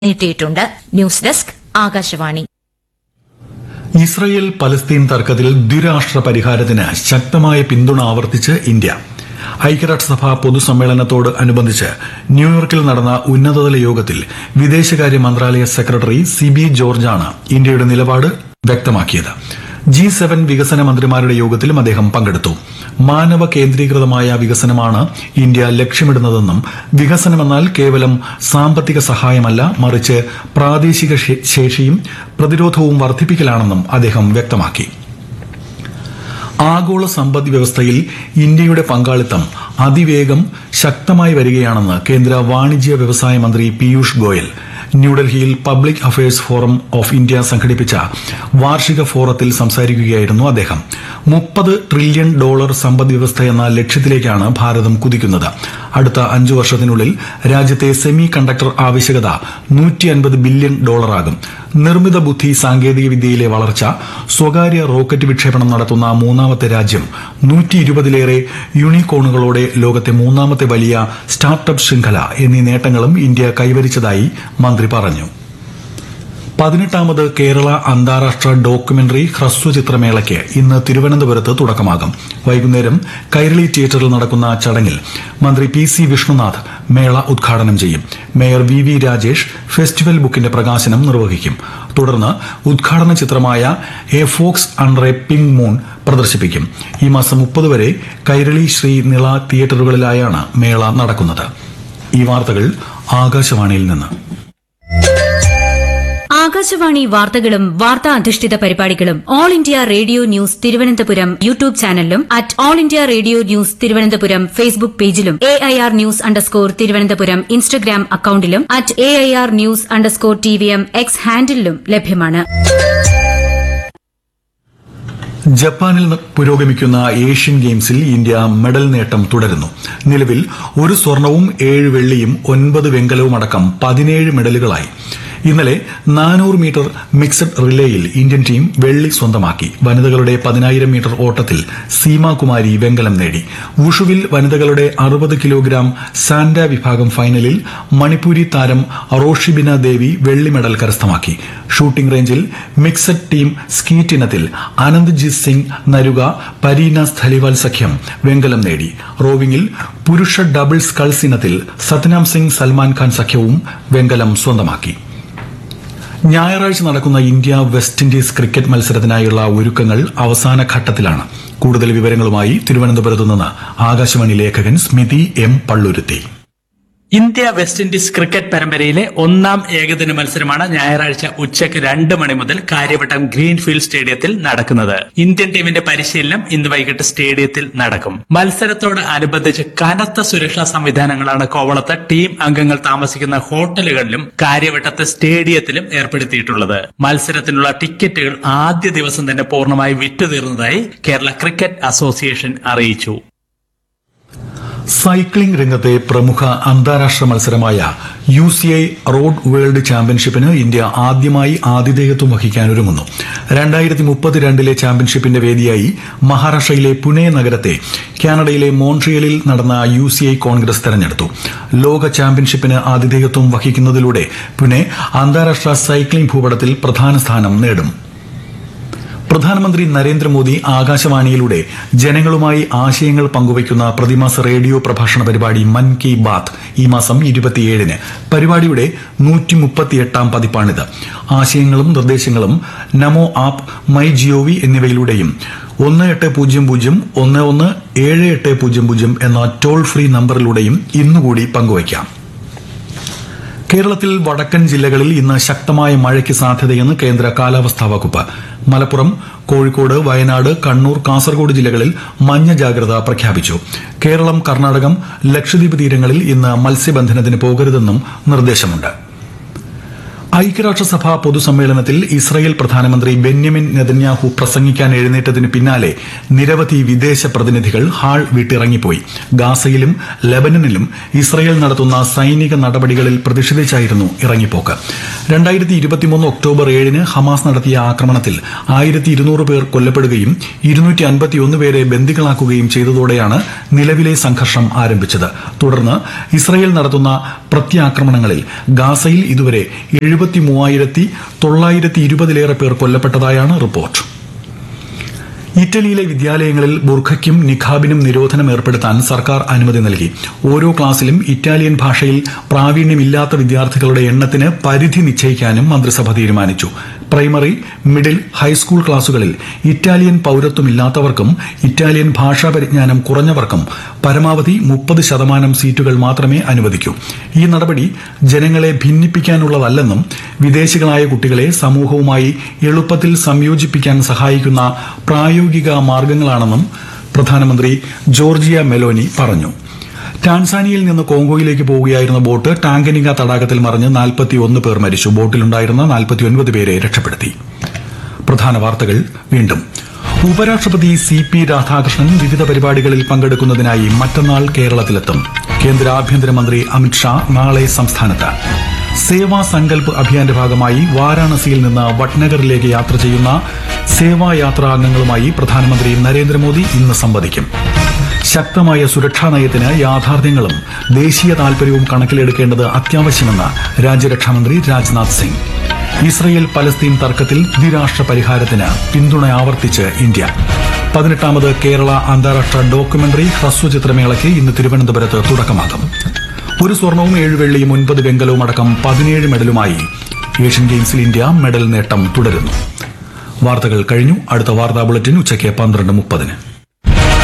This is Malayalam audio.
നീട്ടിയിട്ടുണ്ട് news desk Akashvani Israel Palestine തർക്കത്തിൽ ദ്വിരാഷ്ട്ര പരിഹാരത്തിന് ശക്തമായ പിന്തുണ ആവർത്തിച്ച് ഇന്ത്യ ഐക്യരാഷ്ട്രസഭ പൊതുസമ്മേളനത്തോട് അനുബന്ധിച്ച് ന്യൂയോർക്കിൽ നടന്ന ഉന്നതതല യോഗത്തിൽ വിദേശകാര്യ മന്ത്രാലയ സെക്രട്ടറി സിബി ജോർജാണ് ഇന്ത്യയുടെ നിലപാട് വ്യക്തമാക്കിയത് ജി സെവൻ വികസന മന്ത്രിമാരുടെ യോഗത്തിലും അദ്ദേഹം പങ്കെടുത്തു മാനവ കേന്ദ്രീകൃതമായ വികസനമാണ് ഇന്ത്യ ലക്ഷ്യമിടുന്നതെന്നും വികസനമെന്നാൽ കേവലം സാമ്പത്തിക സഹായമല്ല മറിച്ച് പ്രാദേശിക ശേ- ശേഷിയും പ്രതിരോധവും വർദ്ധിപ്പിക്കലാണെന്നും അദ്ദേഹം വ്യക്തമാക്കി ആഗോള സമ്പദ് വ്യവസ്ഥയിൽ ഇന്ത്യയുടെ പങ്കാളിത്തം അതിവേഗം ശക്തമായി വരികയാണെന്ന് കേന്ദ്ര വാണിജ്യ വ്യവസായ മന്ത്രി പീയൂഷ് ഗോയൽ ന്യൂഡൽഹിയിൽ public affairs forum of India സംഘടിപ്പിച്ച വാർഷിക ഫോറത്തിൽ സംസാരിക്കുകയായിരുന്നു അദ്ദേഹം മുപ്പത് ട്രില്യൺ ഡോളർ സമ്പദ് വ്യവസ്ഥ എന്ന ലക്ഷ്യത്തിലേക്കാണ് ഭാരതം കുതിക്കുന്നത് അടുത്ത അഞ്ചു വർഷത്തിനുള്ളിൽ രാജ്യത്തെ സെമി കണ്ടക്ടർ ആവശ്യകത നൂറ്റി അൻപത് ബില്യൺ ഡോളറാകും നിർമ്മിത ബുദ്ധി സാങ്കേതിക വിദ്യയിലെ വളർച്ച സ്വകാര്യ റോക്കറ്റ് വിക്ഷേപണം നടത്തുന്ന മൂന്നാമത്തെ രാജ്യം നൂറ്റി ഇരുപതിലേറെ യൂണിക്കോണുകളോടെ ലോകത്തെ മൂന്നാമത്തെ വലിയ സ്റ്റാർട്ടപ്പ് ശൃംഖല എന്നീ നേട്ടങ്ങളും ഇന്ത്യ കൈവരിച്ചതായി മന്ത്രി പറഞ്ഞു പതിനെട്ടാമത് കേരള അന്താരാഷ്ട്ര ഡോക്യുമെന്ററി ഹ്രസ്വചിത്രമേളയ്ക്ക് ഇന്ന് തിരുവനന്തപുരത്ത് തുടക്കമാകും വൈകുന്നേരം കൈരളി തിയേറ്ററിൽ നടക്കുന്ന ചടങ്ങിൽ മന്ത്രി പി സി വിഷ്ണുനാഥ് മേള ഉദ്ഘാടനം ചെയ്യും mayor V V Rajesh festival ബുക്കിന്റെ പ്രകാശനം നിർവഹിക്കും തുടർന്ന് ഉദ്ഘാടന ചിത്രമായ a fox under a pink moon പ്രദർശിപ്പിക്കും ഈ മാസം മുപ്പത് വരെ കൈരളി ശ്രീ നിള തിയേറ്ററുകളിലായാണ് മേള നടക്കുന്നത് ഈ വാർത്തകൾ ആകാശവാണിയിൽ നിന്ന് ആകാശവാണി വാർത്തകളും വാർത്താ അധിഷ്ഠിത പരിപാടികളും all India radio news Thiruvananthapuram YouTube ചാനലിലും at all India radio news Thiruvananthapuram Facebook പേജിലും A I R news underscore Thiruvananthapuram Instagram അക്കൌണ്ടിലും at A I R news underscore T V M X ഹാൻഡിലും ലഭ്യമാണ് ജപ്പാനിൽ ന- പുരോഗമിക്കുന്ന ഏഷ്യൻ ഗെയിംസിൽ ഇന്ത്യ മെഡൽ നേട്ടം തുടരുന്നു നിലവിൽ ഒരു സ്വർണവും ഏഴ് വെള്ളിയും ഒൻപത് വെങ്കലവും അടക്കം പതിനേഴ് മെഡലുകളായി ഇന്നലെ നാനൂറ് മീറ്റർ മിക്സഡ് റിലേയിൽ ഇന്ത്യൻ ടീം വെള്ളി സ്വന്തമാക്കി വനിതകളുടെ പതിനായിരം മീറ്റർ ഓട്ടത്തിൽ സീമാകുമാരി വെങ്കലം നേടി വുഷുവിൽ വനിതകളുടെ അറുപത് കിലോഗ്രാം സാൻഡ വിഭാഗം ഫൈനലിൽ മണിപ്പൂരി താരം റോഷിബിന ദേവി വെള്ളി മെഡൽ കരസ്ഥമാക്കി ഷൂട്ടിംഗ് റേഞ്ചിൽ മിക്സഡ് ടീം സ്കീറ്റ് ഇനത്തിൽ ആനന്ദ്ജിത് സിംഗ് നരുക പരീന സ്ഥലിവാൽ സഖ്യം വെങ്കലം നേടി റോവിംഗിൽ പുരുഷ ഡബിൾ സ്കൾസ് ഇനത്തിൽ സത്നാം സിംഗ് സൽമാൻ ഖാൻ സഖ്യവും വെങ്കലം സ്വന്തമാക്കി ഞായറാഴ്ച നടക്കുന്ന ഇന്ത്യ വെസ്റ്റ് ഇൻഡീസ് ക്രിക്കറ്റ് മത്സരത്തിനായുള്ള ഒരുക്കങ്ങൾ അവസാന ഘട്ടത്തിലാണ് കൂടുതൽ വിവരങ്ങളുമായി തിരുവനന്തപുരത്ത് നിന്ന് ആകാശവാണി ലേഖകൻ Smithi M Palluruthy India West Indies cricket പരമ്പരയിലെ ഒന്നാം ഏകദിന മത്സരമാണ് ഞായറാഴ്ച ഉച്ചയ്ക്ക് രണ്ട് മണി മുതൽ കാര്യവട്ടം ഗ്രീൻഫീൽഡ് സ്റ്റേഡിയത്തിൽ നടക്കുന്നത് ഇന്ത്യൻ ടീമിന്റെ പരിശീലനം ഇന്ന് വൈകിട്ട് സ്റ്റേഡിയത്തിൽ നടക്കും മത്സരത്തോട് അനുബന്ധിച്ച് കനത്ത സുരക്ഷാ സംവിധാനങ്ങളാണ് കോവളത്ത് ടീം അംഗങ്ങൾ താമസിക്കുന്ന ഹോട്ടലുകളിലും കാര്യവട്ടത്തെ സ്റ്റേഡിയത്തിലും ഏർപ്പെടുത്തിയിട്ടുള്ളത് മത്സരത്തിനുള്ള ടിക്കറ്റുകൾ ആദ്യ ദിവസം തന്നെ പൂർണ്ണമായി വിറ്റുതീർന്നതായി കേരള ക്രിക്കറ്റ് അസോസിയേഷൻ അറിയിച്ചു സൈക്ലിംഗ് രംഗത്തെ പ്രമുഖ അന്താരാഷ്ട്ര മത്സരമായ U C I road world ചാമ്പ്യൻഷിപ്പിന് ഇന്ത്യ ആദ്യമായി ആതിഥേയത്വം വഹിക്കാനൊരുങ്ങുന്നു രണ്ടായിരത്തി മുപ്പത്തിരണ്ടിലെ ചാമ്പ്യൻഷിപ്പിന്റെ വേദിയായി മഹാരാഷ്ട്രയിലെ പുനെ നഗരത്തെ കാനഡയിലെ മോൺട്രിയലിൽ നടന്ന യു സി ഐ കോൺഗ്രസ് തെരഞ്ഞെടുത്തു ലോക ചാമ്പ്യൻഷിപ്പിന് ആതിഥേയത്വം വഹിക്കുന്നതിലൂടെ പുനെ അന്താരാഷ്ട്ര സൈക്ലിംഗ് ഭൂപടത്തിൽ പ്രധാന സ്ഥാനം നേടും പ്രധാനമന്ത്രി നരേന്ദ്രമോദി ആകാശവാണിയിലൂടെ ജനങ്ങളുമായി ആശയങ്ങൾ പങ്കുവയ്ക്കുന്ന പ്രതിമാസ റേഡിയോ പ്രഭാഷണ പരിപാടി മൻ കി ബാത്ത് ഈ മാസം ഇരുപത്തിയേഴിന് പരിപാടിയുടെ നൂറ്റി മുപ്പത്തിയെട്ടാം പതിപ്പാണിത് ആശയങ്ങളും നിർദ്ദേശങ്ങളും നമോ ആപ്പ് മൈ ജിഒവി എന്നിവയിലൂടെയും ഒന്ന് എട്ട് പൂജ്യം പൂജ്യം ഒന്ന് ഒന്ന് ഏഴ് എട്ട് പൂജ്യം പൂജ്യം എന്ന ടോൾ ഫ്രീ നമ്പറിലൂടെയും ഇന്നുകൂടി പങ്കുവയ്ക്കാം കേരളത്തിൽ വടക്കൻ ജില്ലകളിൽ ഇന്ന് ശക്തമായ മഴയ്ക്ക് സാധ്യതയെന്ന് കേന്ദ്ര കാലാവസ്ഥാ വകുപ്പ് മലപ്പുറം കോഴിക്കോട് വയനാട് കണ്ണൂർ കാസർഗോഡ് ജില്ലകളിൽ മഞ്ഞ ജാഗ്രത പ്രഖ്യാപിച്ചു കേരളം കർണാടകം ലക്ഷദ്വീപ് തീരങ്ങളിൽ ഇന്ന് മത്സ്യബന്ധനത്തിന് പോകരുതെന്നും നിർദ്ദേശമുണ്ട് ഐക്യരാഷ്ട്രസഭ പൊതുസമ്മേളനത്തിൽ ഇസ്രായേൽ പ്രധാനമന്ത്രി ബെന്യമിൻ നെതന്യാഹു പ്രസംഗിക്കാൻ എഴുന്നേറ്റതിന് പിന്നാലെ നിരവധി വിദേശ പ്രതിനിധികൾ ഹാൾ വിട്ടിറങ്ങിപ്പോയി ഗാസയിലും ലബനനിലും ഇസ്രായേൽ നടത്തുന്ന സൈനിക നടപടികളിൽ പ്രതിഷേധിച്ചായിരുന്നു ഇറങ്ങിപ്പോക്ക് രണ്ടായിരത്തി ഇരുപത്തിമൂന്ന് ഒക്ടോബർ ഏഴിന് ഹമാസ് നടത്തിയ ആക്രമണത്തിൽ ആയിരത്തി ഇരുന്നൂറ് പേർ കൊല്ലപ്പെടുകയും ഇരുന്നൂറ്റി അൻപത്തിയൊന്ന് പേരെ ബന്ദികളാക്കുകയും ചെയ്തതോടെയാണ് നിലവിലെ സംഘർഷം ആരംഭിച്ചത് തുടർന്ന് ഇസ്രയേൽ നടത്തുന്ന പ്രത്യാക്രമണങ്ങളിൽ ഗാസയിൽ ഇതുവരെ എഴുപത്തി മൂവായിരത്തി തൊള്ളായിരത്തി ഇരുപതിലേറെ പേർ കൊല്ലപ്പെട്ടതായാണ് റിപ്പോർട്ട് ഇറ്റലിയിലെ വിദ്യാലയങ്ങളിൽ ബുർഖയ്ക്കും നിഖാബിനും നിരോധനം ഏർപ്പെടുത്താൻ സർക്കാർ അനുമതി നൽകി ഓരോ ക്ലാസ്സിലും ഇറ്റാലിയൻ ഭാഷയിൽ പ്രാവീണ്യമില്ലാത്ത വിദ്യാർത്ഥികളുടെ എണ്ണത്തിന് പരിധി നിശ്ചയിക്കാനും മന്ത്രിസഭ തീരുമാനിച്ചു പ്രൈമറി മിഡിൽ ഹൈസ്കൂൾ ക്ലാസുകളിൽ ഇറ്റാലിയൻ പൌരത്വമില്ലാത്തവർക്കും ഇറ്റാലിയൻ ഭാഷാ പരിജ്ഞാനം കുറഞ്ഞവർക്കും പരമാവധി മുപ്പത് ശതമാനം സീറ്റുകൾ മാത്രമേ അനുവദിക്കൂ ഈ നടപടി ജനങ്ങളെ ഭിന്നിപ്പിക്കാനുള്ളതല്ലെന്നും വിദേശികളായ കുട്ടികളെ സമൂഹവുമായി എളുപ്പത്തിൽ സംയോജിപ്പിക്കാൻ സഹായിക്കുന്ന പ്രായോഗിക മാർഗങ്ങളാണെന്നും പ്രധാനമന്ത്രി ജോർജിയ മെലോനി പറഞ്ഞു ടാൻസാനിയയിൽ നിന്ന് കോങ്കോയിലേക്ക് പോവുകയായിരുന്ന ബോട്ട് ടാങ്കനിക തടാകത്തിൽ മറിഞ്ഞ് നാൽപ്പത്തിയൊന്ന് പേർ മരിച്ചു ബോട്ടിലുണ്ടായിരുന്ന നാൽപ്പത്തിയൊൻപത് പേരെ രക്ഷപ്പെടുത്തി പ്രധാന വാർത്തകൾ വീണ്ടും ഉപരാഷ്ട്രപതി സി പി രാധാകൃഷ്ണൻ വിവിധ പരിപാടികളിൽ പങ്കെടുക്കുന്നതിനായി മറ്റന്നാൾ കേരളത്തിലെത്തും കേന്ദ്ര ആഭ്യന്തരമന്ത്രി അമിത്ഷാ നാളെ സംസ്ഥാനത്ത് സേവാ സങ്കൽപ് അഭിയാന്റെ ഭാഗമായി വാരാണസിയിൽ നിന്ന് വട്നഗറിലേക്ക് യാത്ര ചെയ്യുന്ന സേവായാത്രാ അംഗങ്ങളുമായി പ്രധാനമന്ത്രി നരേന്ദ്രമോദി ഇന്ന് സംവദിക്കും ശക്തമായ സുരക്ഷാ നയത്തിന് യാഥാർത്ഥ്യങ്ങളും ദേശീയ താൽപര്യവും കണക്കിലെടുക്കേണ്ടത് അത്യാവശ്യമെന്ന് രാജ്യരക്ഷാമന്ത്രി രാജ്നാഥ് സിംഗ് ഇസ്രയേൽ പലസ്തീൻ തർക്കത്തിൽ ദ്വിരാഷ്ട്ര പരിഹാരത്തിന് പിന്തുണ ആവർത്തിച്ച് ഇന്ത്യ പതിനെട്ടാമത് കേരള അന്താരാഷ്ട്ര ഡോക്യുമെന്ററി ഹ്രസ്വചിത്രമേളയ്ക്ക് ഇന്ന് തിരുവനന്തപുരത്ത് തുടക്കമാകും ഒരു സ്വർണവും ഏഴ് വെള്ളിയും ഒൻപത് വെങ്കലവും അടക്കം പതിനേഴ് മെഡലുമായി ഏഷ്യൻ ഗെയിംസിൽ ഇന്ത്യ മെഡൽ നേട്ടം തുടരുന്നു വാർത്തകൾ കഴിഞ്ഞു അടുത്ത വാർത്താ ബുള്ളറ്റിൻ ഉച്ചയ്ക്ക് പന്ത്രണ്ട് മുപ്പതിന്